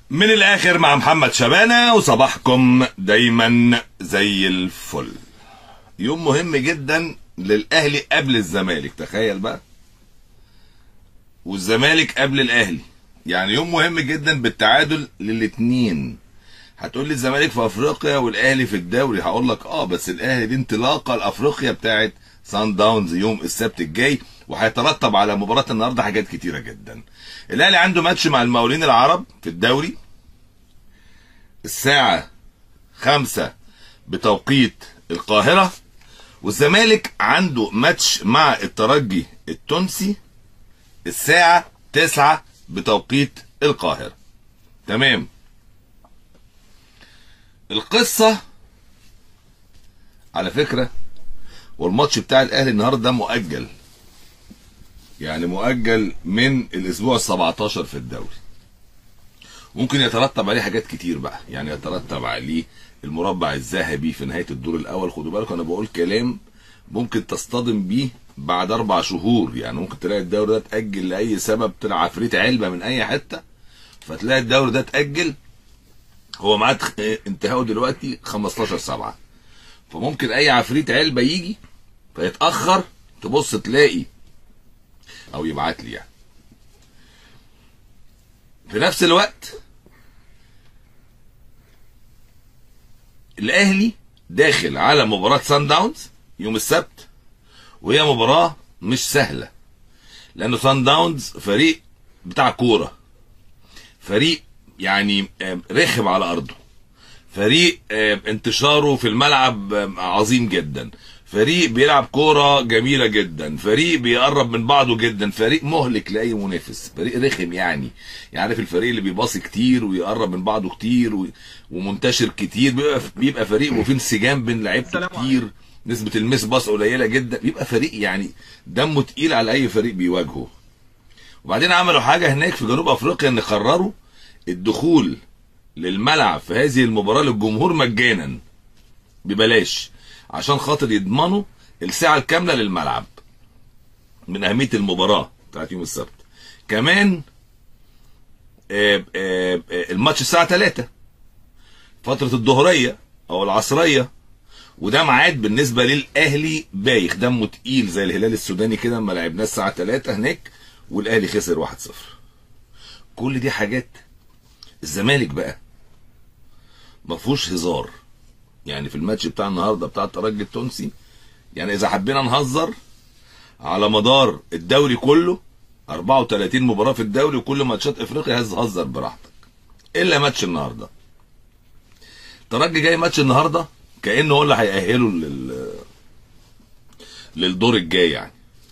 من الاخر مع محمد شبانه وصباحكم دايما زي الفل يوم مهم جدا للاهلي قبل الزمالك تخيل بقى والزمالك قبل الاهلي يعني يوم مهم جدا بالتعادل للاتنين هتقول لي الزمالك في افريقيا والاهلي في الدوري هقول لك اه بس الاهلي دي انطلاقه لافريقيا بتاعت سان داونز يوم السبت الجاي وهيترتب على مباراه النهارده حاجات كتيره جدا الاهلي عنده ماتش مع المقاولين العرب في الدوري الساعه خمسة بتوقيت القاهره والزمالك عنده ماتش مع الترجي التونسي الساعه 9 بتوقيت القاهره تمام القصة على فكرة والماتش بتاع الأهلي النهاردة ده مؤجل يعني مؤجل من الأسبوع ال 17 في الدوري ممكن يترتب عليه حاجات كتير بقى يعني يترتب عليه المربع الذهبي في نهاية الدور الأول خدوا بالكم أنا بقول كلام ممكن تصطدم بيه بعد أربع شهور يعني ممكن تلاقي الدوري ده اتأجل لأي سبب طلع عفريت علبة من أي حتة فتلاقي الدوري ده اتأجل هو ميعاد انتهائه دلوقتي 15 7 فممكن اي عفريت علبه يجي فيتاخر تبص تلاقي او يبعت لي يعني في نفس الوقت الاهلي داخل على مباراه سان داونز يوم السبت وهي مباراه مش سهله لانه سان داونز فريق بتاع كوره فريق يعني رخم على ارضه فريق انتشاره في الملعب عظيم جدا فريق بيلعب كوره جميله جدا فريق بيقرب من بعضه جدا فريق مهلك لاي منافس فريق رخم يعني يعرف الفريق اللي بيباصي كتير ويقرب من بعضه كتير ومنتشر كتير بيبقى بيبقى فريق وفي انسجام بين لعيبته كتير نسبه المس باص قليله جدا بيبقى فريق يعني دمه تقيل على اي فريق بيواجهه وبعدين عملوا حاجه هناك في جنوب افريقيا ان قرروا الدخول للملعب في هذه المباراة للجمهور مجانا ببلاش عشان خاطر يضمنوا الساعة الكاملة للملعب من أهمية المباراة بتاعت يوم السبت كمان آآ آآ الماتش الساعة 3 فترة الظهرية أو العصرية وده ميعاد بالنسبة للأهلي بايخ دمه تقيل زي الهلال السوداني كده لما لعبناه الساعة 3 هناك والأهلي خسر 1-0 كل دي حاجات الزمالك بقى ما فيهوش هزار يعني في الماتش بتاع النهارده بتاع الترجي التونسي يعني اذا حبينا نهزر على مدار الدوري كله 34 مباراه في الدوري وكل ماتشات افريقيا هزر براحتك الا ماتش النهارده الترجي جاي ماتش النهارده كانه هو اللي هيأهله لل للدور الجاي يعني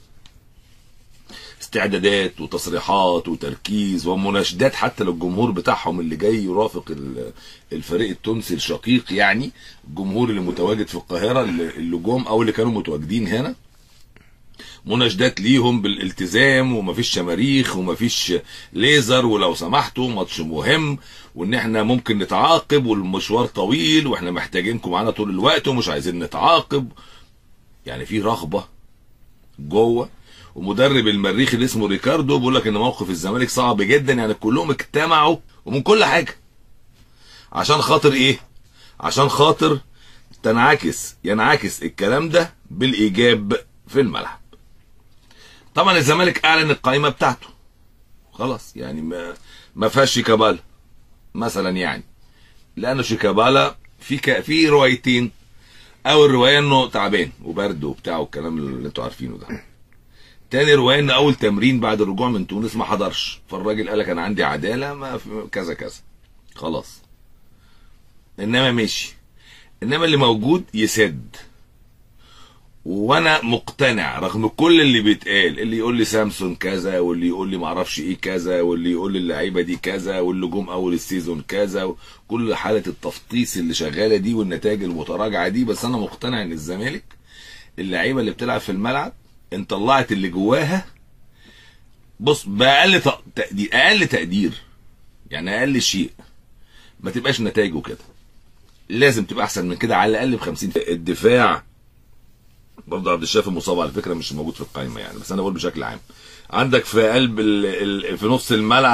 استعدادات وتصريحات وتركيز ومناشدات حتى للجمهور بتاعهم اللي جاي يرافق الفريق التونسي الشقيق يعني الجمهور اللي متواجد في القاهره اللي جم او اللي كانوا متواجدين هنا مناشدات ليهم بالالتزام ومفيش شماريخ ومفيش ليزر ولو سمحتوا ماتش مهم وان احنا ممكن نتعاقب والمشوار طويل واحنا محتاجينكم معانا طول الوقت ومش عايزين نتعاقب يعني في رغبه جوه ومدرب المريخ اللي اسمه ريكاردو بيقول لك ان موقف الزمالك صعب جدا يعني كلهم اجتمعوا ومن كل حاجه عشان خاطر ايه عشان خاطر تنعكس ينعكس الكلام ده بالايجاب في الملعب طبعا الزمالك اعلن القائمه بتاعته خلاص يعني ما ما فيهاش شيكابالا مثلا يعني لانه شيكابالا في ك... في روايتين اول روايه انه تعبان وبرد وبتاع والكلام اللي انتوا عارفينه ده تاني روايه ان اول تمرين بعد الرجوع من تونس ما حضرش فالراجل قال لك انا عندي عداله ما في كذا كذا خلاص انما ماشي انما اللي موجود يسد وانا مقتنع رغم كل اللي بيتقال اللي يقول لي سامسون كذا واللي يقول لي معرفش ايه كذا واللي يقول لي اللعيبه دي كذا واللي جم اول السيزون كذا كل حاله التفطيس اللي شغاله دي والنتائج المتراجعه دي بس انا مقتنع ان الزمالك اللعيبه اللي بتلعب في الملعب ان طلعت اللي جواها بص باقل تقدير اقل تقدير يعني اقل شيء ما تبقاش نتائجه كده لازم تبقى احسن من كده على الاقل ب 50 الدفاع برضه عبد الشافي مصاب على فكره مش موجود في القائمه يعني بس انا بقول بشكل عام عندك في قلب ال... ال... في نص الملعب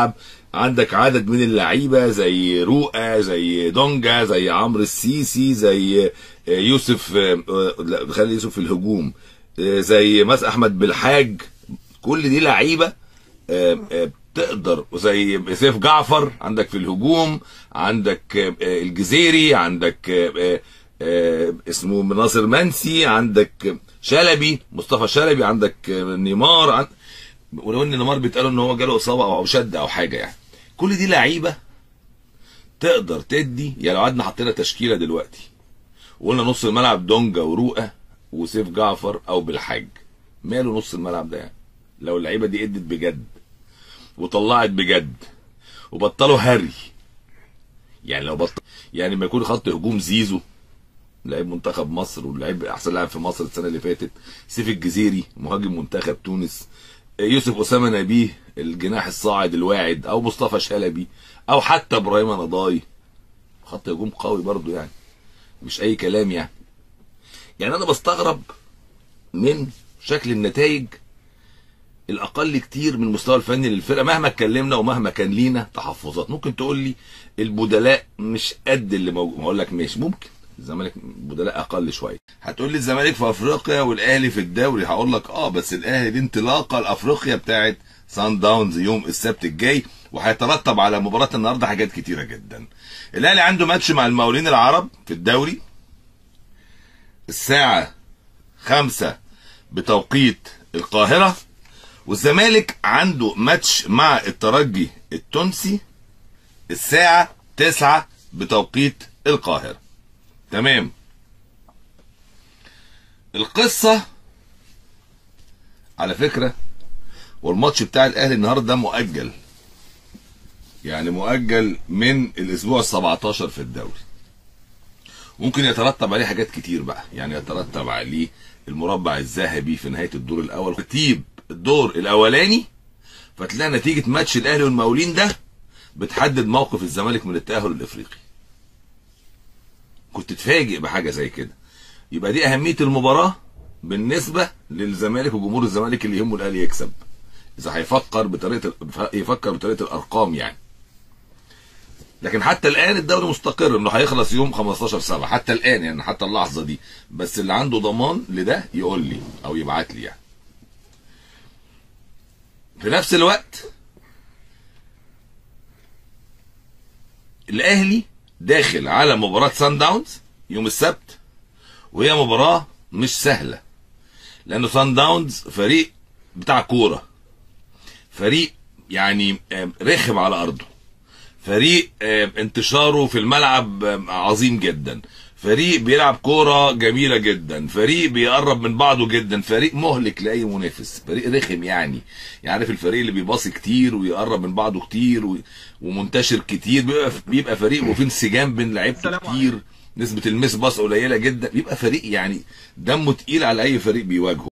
عندك عدد من اللعيبه زي رؤى زي دونجا زي عمرو السيسي زي آه، يوسف آه، آه، لا خلي يوسف في الهجوم آه، زي مثلا احمد بالحاج كل دي لعيبه آه، آه، تقدر زي سيف جعفر عندك في الهجوم عندك آه، آه، الجزيري عندك آه، آه، آه، اسمه ناصر منسي عندك شلبي مصطفى شلبي عندك آه، نيمار عن... ولو ان نيمار بيتقالوا ان هو جاله اصابه او شد او حاجه يعني كل دي لعيبه تقدر تدي يعني لو قعدنا حطينا تشكيله دلوقتي وقلنا نص الملعب دونجا ورؤى وسيف جعفر او بالحاج ماله نص الملعب ده يعني لو اللعيبه دي ادت بجد وطلعت بجد وبطلوا هري يعني لو بطل يعني ما يكون خط هجوم زيزو لعيب منتخب مصر ولعيب احسن لاعب في مصر السنه اللي فاتت سيف الجزيري مهاجم منتخب تونس يوسف اسامه نبيه الجناح الصاعد الواعد او مصطفى شلبي او حتى ابراهيم نضاي خط هجوم قوي برضو يعني مش اي كلام يعني يعني انا بستغرب من شكل النتائج الاقل كتير من المستوى الفني للفرقه مهما اتكلمنا ومهما كان لينا تحفظات ممكن تقول لي البدلاء مش قد اللي موجود اقول لك ماشي ممكن الزمالك بدلاء اقل شويه هتقول لي الزمالك في افريقيا والاهلي في الدوري هقول لك اه بس الاهلي دي انطلاقه لافريقيا بتاعت سان داونز يوم السبت الجاي وهيترتب على مباراه النهارده حاجات كتيره جدا الاهلي عنده ماتش مع المقاولين العرب في الدوري الساعه خمسة بتوقيت القاهره والزمالك عنده ماتش مع الترجي التونسي الساعة تسعة بتوقيت القاهرة تمام القصة على فكرة والماتش بتاع الأهلي النهاردة ده مؤجل يعني مؤجل من الأسبوع السبعتاشر في الدوري ممكن يترتب عليه حاجات كتير بقى يعني يترتب عليه المربع الذهبي في نهاية الدور الأول ترتيب الدور الاولاني فتلاقي نتيجه ماتش الاهلي والمقاولين ده بتحدد موقف الزمالك من التاهل الافريقي كنت تتفاجئ بحاجه زي كده يبقى دي اهميه المباراه بالنسبه للزمالك وجمهور الزمالك اللي يهمه الاهلي يكسب اذا هيفكر بطريقه يفكر بطريقه الارقام يعني لكن حتى الان الدوري مستقر انه هيخلص يوم 15 7 حتى الان يعني حتى اللحظه دي بس اللي عنده ضمان لده يقول لي او يبعت لي يعني في نفس الوقت الاهلي داخل على مباراة سان داونز يوم السبت وهي مباراة مش سهلة لانه سان داونز فريق بتاع كورة فريق يعني آم، رخم على ارضه فريق آم، انتشاره في الملعب آم، عظيم جدا فريق بيلعب كورة جميلة جدا فريق بيقرب من بعضه جدا فريق مهلك لأي منافس فريق رخم يعني يعرف الفريق اللي بيباصي كتير ويقرب من بعضه كتير و... ومنتشر كتير بيبقى بيبقى فريق وفيه انسجام بين لعيبته السلام كتير نسبة المس باص قليلة جدا بيبقى فريق يعني دمه تقيل على أي فريق بيواجهه